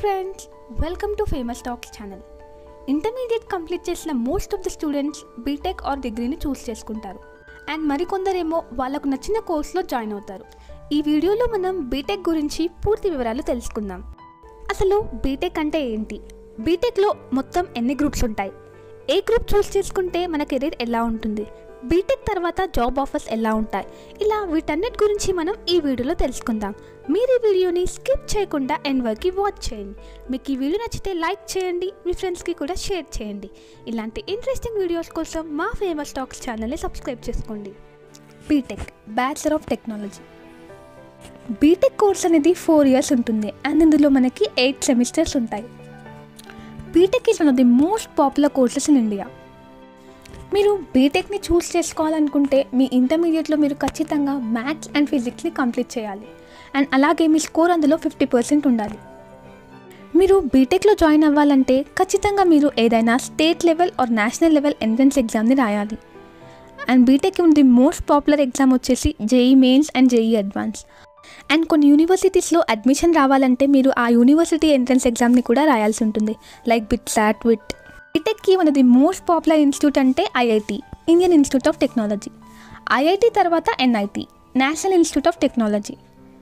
friends welcome to Famous Talks channel intermediate complete చేసిన most of the students BTech or డిగ్రీని choose చేసుకుంటారు and మరికొందరేమో వాళ్ళకు నచ్చిన కోర్స్లో జాయిన్ అవుతారు ఈ వీడియోలో మనం బీటెక్ గురించి పూర్తి వివరాలు తెలుసుకుందాం అసలు బీటెక్ అంటే ఏంటి బీటెక్లో మొత్తం ఎన్ని గ్రూప్స్ ఉంటాయి ఏ గ్రూప్ చూస్ చేసుకుంటే మన కెరీర్ ఎలా ఉంటుంది బీటెక్ తర్వాత జాబ్ ఆఫర్స్ ఎలా ఉంటాయి ఇలా వీటన్నిటి గురించి మనం ఈ వీడియోలో తెలుసుకుందాం మీరు ఈ వీడియోని స్కిప్ చేయకుండా ఎండ్ వరకు వాచ్ చేయండి మీకు ఈ వీడియో నచ్చితే లైక్ చేయండి మీ ఫ్రెండ్స్కి కూడా షేర్ చేయండి ఇలాంటి ఇంట్రెస్టింగ్ వీడియోస్ కోసం మా ఫేమస్ టాక్స్ ఛానల్ని సబ్స్క్రైబ్ చేసుకోండి BTech bachelor of technology BTech course అనేది ఫోర్ ఇయర్స్ ఉంటుంది అండ్ ఇందులో మనకి ఎయిట్ సెమిస్టర్స్ ఉంటాయి BTech is one of the most popular courses in India మీరు బీటెక్ని చూస్ చేసుకోవాలనుకుంటే మీ ఇంటర్మీడియట్లో మీరు ఖచ్చితంగా మ్యాథ్స్ అండ్ ఫిజిక్స్ని కంప్లీట్ చేయాలి అండ్ అలాగే మీ స్కోర్ అందులో ఫిఫ్టీ పర్సెంట్ ఉండాలి మీరు బీటెక్లో జాయిన్ అవ్వాలంటే ఖచ్చితంగా మీరు ఏదైనా state level or national level entrance ఎగ్జామ్ని రాయాలి and BTech the most popular exam వచ్చేసి JEE mains and JEE advance and కొన్ని యూనివర్సిటీస్లో అడ్మిషన్ రావాలంటే మీరు ఆ యూనివర్సిటీ ఎంట్రన్స్ ఎగ్జామ్ని కూడా రాయాల్సి ఉంటుంది లైక్ బిట్ సాట్ విట్ బీటెక్కి one the most popular institute అంటే IIT Indian institute of technology IIT తర్వాత NIT national institute of technology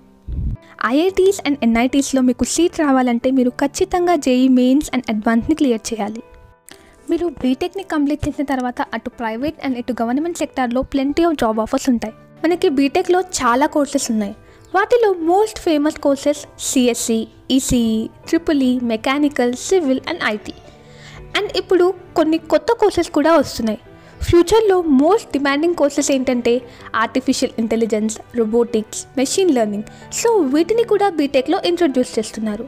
IITs and ఎన్ఐటీస్లో మీకు సీట్ రావాలంటే మీరు ఖచ్చితంగా జేఈ మెయిన్స్ అండ్ అడ్వాన్స్ని క్లియర్ చేయాలి మీరు బీటెక్ని కంప్లీట్ చేసిన తర్వాత అటు ప్రైవేట్ అండ్ ఇటు గవర్నమెంట్ సెక్టార్లో ప్లెంటీ ఆఫ్ జాబ్ ఆఫర్స్ ఉంటాయి మనకి బీటెక్లో చాలా కోర్సెస్ ఉన్నాయి వాటిలో most famous courses CSC ECE triple ఈ mechanical civil and IT and ఇప్పుడు కొన్ని కొత్త కోర్సెస్ కూడా వస్తున్నాయి ఫ్యూచర్లో మోస్ట్ డిమాండింగ్ కోర్సెస్ ఏంటంటే artificial intelligence robotics machine learning so వీటిని కూడా బీటెక్లో ఇంట్రొడ్యూస్ చేస్తున్నారు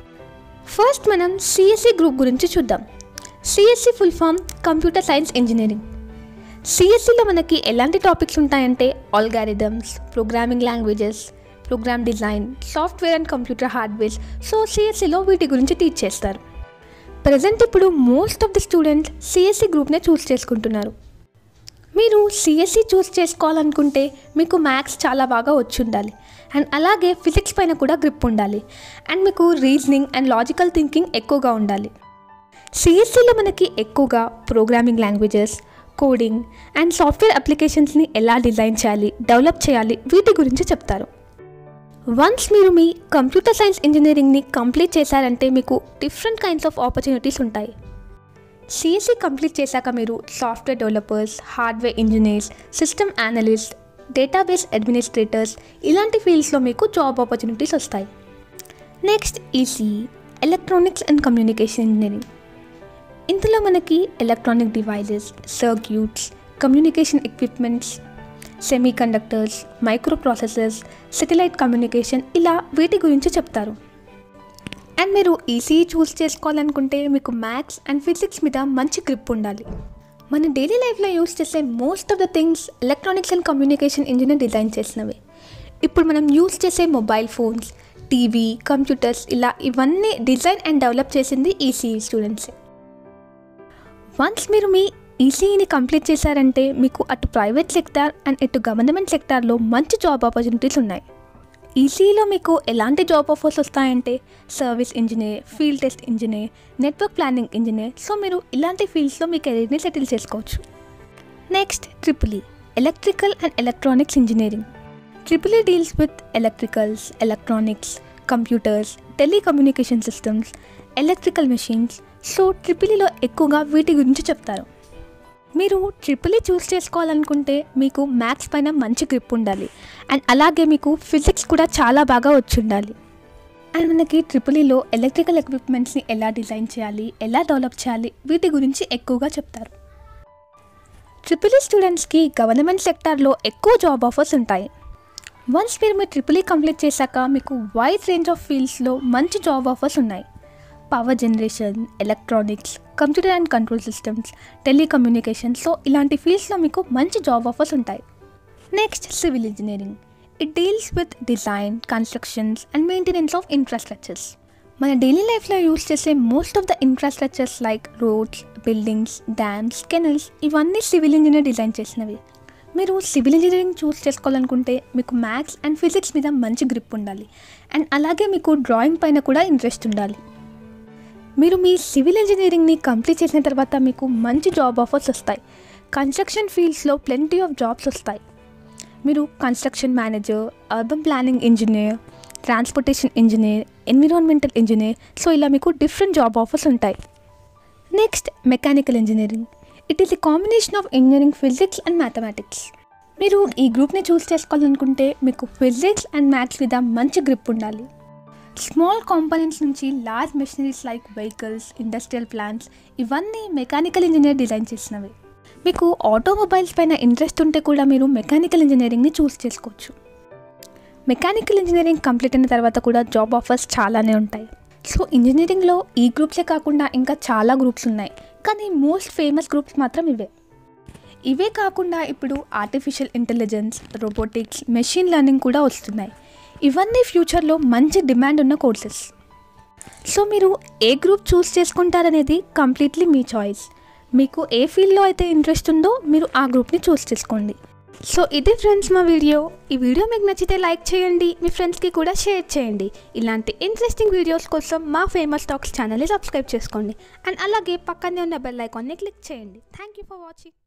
ఫస్ట్ మనం సిఎస్సి గ్రూప్ గురించి చూద్దాం CSC full form computer science engineering సిఎస్సిలో మనకి ఎలాంటి టాపిక్స్ ఉంటాయంటే algorithms programming languages program design software and computer hardwares so సిఎస్సిలో వీటి గురించి టీచ్ చేస్తారు ప్రజెంట్ ఇప్పుడు most of the students CSC గ్రూప్నే చూస్ చేసుకుంటున్నారు మీరు సిఎస్సి చూస్ చేసుకోవాలనుకుంటే మీకు మ్యాథ్స్ చాలా బాగా వచ్చి ఉండాలి అండ్ అలాగే ఫిజిక్స్ పైన కూడా గ్రిప్ ఉండాలి అండ్ మీకు రీజనింగ్ అండ్ లాజికల్ థింకింగ్ ఎక్కువగా ఉండాలి సిఎస్సిలో మనకి ఎక్కువగా programming languages coding and software అప్లికేషన్స్ని ఎలా డిజైన్ చేయాలి డెవలప్ చేయాలి వీటి గురించి చెప్తారు వన్స్ మీరు మీ కంప్యూటర్ సైన్స్ ఇంజనీరింగ్ని కంప్లీట్ చేశారంటే మీకు డిఫరెంట్ కైండ్స్ ఆఫ్ ఆపర్చునిటీస్ ఉంటాయి సిఎస్సి కంప్లీట్ చేశాక మీరు software developers hardware engineers system analyst database administrators ఇలాంటి ఫీల్డ్స్లో మీకు జాబ్ ఆపర్చునిటీస్ వస్తాయి next ECE electronics and communication engineering ఇందులో మనకి electronic devices circuits communication equipments semiconductors microprocessors satellite communication ఇలా వీటి గురించి చెప్తారు అండ్ మీరు ఈసీఈ చూస్ చేసుకోవాలనుకుంటే మీకు మ్యాథ్స్ అండ్ ఫిజిక్స్ మీద మంచి గ్రిప్ ఉండాలి మన డైలీ లైఫ్లో యూస్ చేసే most of the things electronics and communication engineer design చేసినవి ఇప్పుడు మనం యూస్ చేసే మొబైల్ ఫోన్స్ టీవీ కంప్యూటర్స్ ఇలా ఇవన్నీ డిజైన్ అండ్ డెవలప్ చేసింది ఈసీఈ స్టూడెంట్సే వన్స్ మీరు మీ ఈసీఈని కంప్లీట్ చేశారంటే మీకు అటు ప్రైవేట్ సెక్టార్ అండ్ ఇటు గవర్నమెంట్ సెక్టార్లో మంచి జాబ్ ఆపర్చునిటీస్ ఉన్నాయి ఈసీఈలో మీకు ఎలాంటి జాబ్ ఆఫర్స్ వస్తాయంటే service engineer field test engineer network planning engineer so మీరు ఇలాంటి ఫీల్డ్స్లో మీ కెరీర్ని సెటిల్ చేసుకోవచ్చు next triple E electrical and electronics engineering triple E deals with electricals electronics computers telecommunication systems electrical machines so ట్రిపులీలో ఎక్కువగా వీటి గురించి చెప్తారు మీరు ట్రిపులీ చూస్ చేసుకోవాలనుకుంటే మీకు మ్యాథ్స్ పైన మంచి గ్రిప్ ఉండాలి అండ్ అలాగే మీకు ఫిజిక్స్ కూడా చాలా బాగా వచ్చి ఉండాలి అండ్ మనకి ట్రిపులీలో ఎలక్ట్రికల్ ఎక్విప్మెంట్స్ని ఎలా డిజైన్ చేయాలి ఎలా డెవలప్ చేయాలి వీటి గురించి ఎక్కువగా చెప్తారు ట్రిపులీ స్టూడెంట్స్కి గవర్నమెంట్ సెక్టార్లో ఎక్కువ జాబ్ ఆఫర్స్ ఉంటాయి వన్స్ మీరు మీ ట్రిపులీ కంప్లీట్ చేశాక మీకు వైడ్ రేంజ్ ఆఫ్ ఫీల్డ్స్లో మంచి జాబ్ ఆఫర్స్ ఉన్నాయి power generation electronics computer and control systems telecommunication so ఇలాంటి ఫీల్డ్స్లో మీకు మంచి జాబ్ ఆఫర్స్ ఉంటాయి next civil engineering it deals with design constructions and maintenance of infrastructures మన డైలీ లైఫ్లో యూస్ చేసే most of the infrastructures like roads buildings dams canals ఇవన్నీ civil engineer design చేసినవి మీరు సివిల్ ఇంజనీరింగ్ చూస్ చేసుకోవాలనుకుంటే మీకు మ్యాథ్స్ అండ్ ఫిజిక్స్ మీద మంచి గ్రిప్ ఉండాలి అండ్ అలాగే మీకు డ్రాయింగ్ పైన కూడా ఇంట్రెస్ట్ ఉండాలి మీరు మీ సివిల్ ఇంజనీరింగ్ని కంప్లీట్ చేసిన తర్వాత మీకు మంచి జాబ్ ఆఫర్స్ వస్తాయి కన్స్ట్రక్షన్ ఫీల్డ్స్లో ప్లెంటీ ఆఫ్ జాబ్స్ వస్తాయి మీరు construction manager urban planning engineer transportation engineer environmental engineer so ఇలా మీకు డిఫరెంట్ జాబ్ ఆఫర్స్ ఉంటాయి next mechanical engineering it is a combination of engineering physics and mathematics మీరు ఈ గ్రూప్ని చూస్ చేసుకోవాలనుకుంటే మీకు ఫిజిక్స్ అండ్ మ్యాథ్స్ మీద మంచి గ్రిప్ ఉండాలి స్మాల్ కాంపోనెంట్స్ నుంచి large machineries like vehicles industrial plants ఇవన్నీ మెకానికల్ ఇంజనీర్ డిజైన్ చేసినవి మీకు ఆటోమొబైల్స్ పైన ఇంట్రెస్ట్ ఉంటే కూడా మీరు మెకానికల్ ఇంజనీరింగ్ని చూస్ చేసుకోవచ్చు మెకానికల్ ఇంజనీరింగ్ కంప్లీట్ అయిన తర్వాత కూడా జాబ్ ఆఫర్స్ చాలానే ఉంటాయి సో ఇంజనీరింగ్లో ఈ గ్రూప్సే కాకుండా ఇంకా చాలా గ్రూప్స్ ఉన్నాయి కానీ మోస్ట్ ఫేమస్ గ్రూప్స్ మాత్రం ఇవే ఇవే కాకుండా ఇప్పుడు artificial intelligence robotics machine learning కూడా వస్తున్నాయి ఇవన్నీ ఫ్యూచర్లో మంచి డిమాండ్ ఉన్న కోర్సెస్ సో మీరు ఏ గ్రూప్ చూస్ చేసుకుంటారనేది కంప్లీట్లీ మీ చాయిస్ మీకు ఏ ఫీల్డ్లో అయితే ఇంట్రెస్ట్ ఉందో మీరు ఆ గ్రూప్ని చూస్ చేసుకోండి సో ఇది ఫ్రెండ్స్ మా వీడియో ఈ వీడియో మీకు నచ్చితే లైక్ చేయండి మీ ఫ్రెండ్స్కి కూడా షేర్ చేయండి ఇలాంటి ఇంట్రెస్టింగ్ వీడియోస్ కోసం మా ఫేమస్ టాక్స్ ఛానల్ని సబ్స్క్రైబ్ చేసుకోండి అండ్ అలాగే పక్కనే ఉన్న బెల్ ఐకాన్ని క్లిక్ చేయండి థ్యాంక్ యూ ఫర్ వాచింగ్